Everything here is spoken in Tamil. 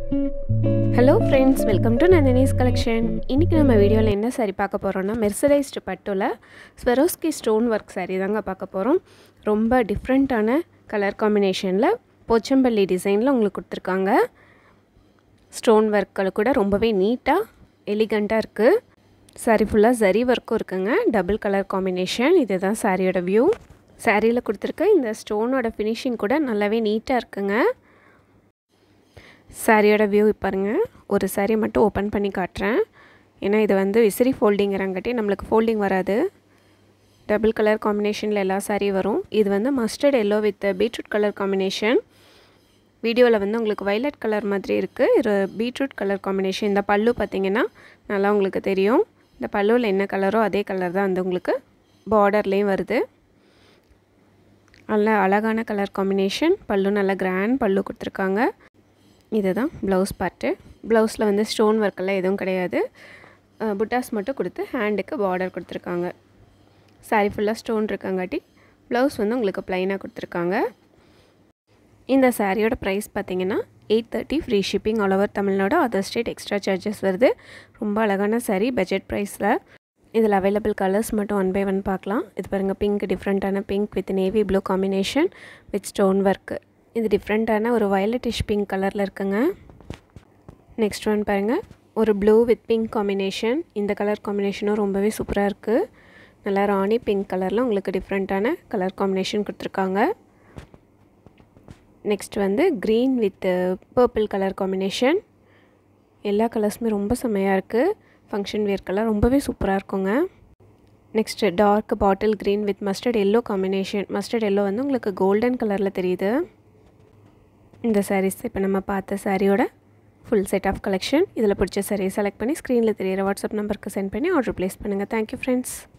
hello friends welcome to Nandini's collection இன்றைக்கி நம்ம வீடியோவில் என்ன சாரி பார்க்க போகிறோம்னா மெர்சரைஸ்டு பட்டுல ஸ்வெரோஸ்கி ஸ்டோன் ஒர்க் சாரி தாங்க பார்க்க போகிறோம் ரொம்ப டிஃப்ரெண்ட்டான கலர் காம்பினேஷனில் போச்சம்பள்ளி டிசைனில் உங்களுக்கு கொடுத்துருக்காங்க ஸ்டோன் ஒர்க்கில் கூட ரொம்பவே நீட்டாக எலிகண்ட்டாக இருக்குது சாரி ஃபுல்லாக ஜரி ஒர்க்கும் இருக்குங்க டபுள் கலர் காம்பினேஷன் இதுதான் சாரியோட வியூ சாரியில் கொடுத்துருக்க இந்த ஸ்டோனோட ஃபினிஷிங் கூட நல்லாவே நீட்டாக இருக்குங்க சாரியோட வியூ பாருங்க ஒரு சாரி மட்டும் ஓப்பன் பண்ணி காட்டுறேன் ஏன்னா இது வந்து விசிறி ஃபோல்டிங்கிறங்காட்டி நம்மளுக்கு ஃபோல்டிங் வராது டபுள் கலர் காம்பினேஷனில் எல்லா சாரியும் வரும் இது வந்து mustard yellow with beetroot colour combination வீடியோவில் வந்து உங்களுக்கு வைலட் கலர் மாதிரி இருக்குது இது பீட்ரூட் கலர் காம்பினேஷன் இந்த பல்லு பார்த்திங்கன்னா நல்லா உங்களுக்கு தெரியும் இந்த பல்லுவில் என்ன கலரோ அதே கலர் தான் வந்து உங்களுக்கு பார்டர்லேயும் வருது நல்ல அழகான கலர் காம்பினேஷன் பல்லு நல்லா கிராண்ட் பல்லு கொடுத்துருக்காங்க இதுதான் ப்ளவுஸ் பார்ட்டு ப்ளவுஸில் வந்து ஸ்டோன் ஒர்க்கெல்லாம் எதுவும் கிடையாது புட்டாஸ் மட்டும் கொடுத்து ஹேண்டுக்கு பார்டர் கொடுத்துருக்காங்க சாரி ஃபுல்லாக ஸ்டோன் இருக்கங்காட்டி ப்ளவுஸ் வந்து உங்களுக்கு ப்ளைனாக கொடுத்துருக்காங்க இந்த சாரியோட ப்ரைஸ் பார்த்தீங்கன்னா eight thirty free shipping all over Tamil Nadu other state extra charges வருது ரொம்ப அழகான சாரி பட்ஜெட் ப்ரைஸில் இதில் அவைலபிள் கலர்ஸ் மட்டும் ஒன் பை ஒன் பார்க்கலாம் இது பாருங்கள் பிங்க் டிஃப்ரெண்ட்டான pink with navy blue combination with stone work இது டிஃப்ரெண்ட்டான ஒரு வயலட்டிஷ் பிங்க் கலரில் இருக்குங்க நெக்ஸ்ட் ஒன் பாருங்கள் ஒரு ப்ளூ வித் பிங்க் காம்பினேஷன் இந்த கலர் காம்பினேஷனும் ரொம்பவே சூப்பராக இருக்குது நல்லா ராணி பிங்க் கலரில் உங்களுக்கு டிஃப்ரெண்ட்டான கலர் காம்பினேஷன் கொடுத்துருக்காங்க நெக்ஸ்ட் வந்து green with purple colour combination எல்லா கலர்ஸுமே ரொம்ப செம்மையாக இருக்குது ஃபங்க்ஷன் வேர் கலர் ரொம்பவே சூப்பராக இருக்குங்க next dark bottle green with mustard yellow combination mustard yellow வந்து உங்களுக்கு கோல்டன் கலரில் தெரியுது இந்த சாரீஸ் இப்போ நம்ம பார்த்த சாரியோட ஃபுல் செட் ஆஃப் கலெக்ஷன் இதில் பிடிச்ச சாரியை செலக்ட் பண்ணி ஸ்க்ரீனில் தெரியிற வாட்ஸ்அப் நம்பருக்கு சென்ட் பண்ணி ஆர்டர் ப்ளேஸ் பண்ணுங்கள் தேங்க்யூ ஃப்ரெண்ட்ஸ்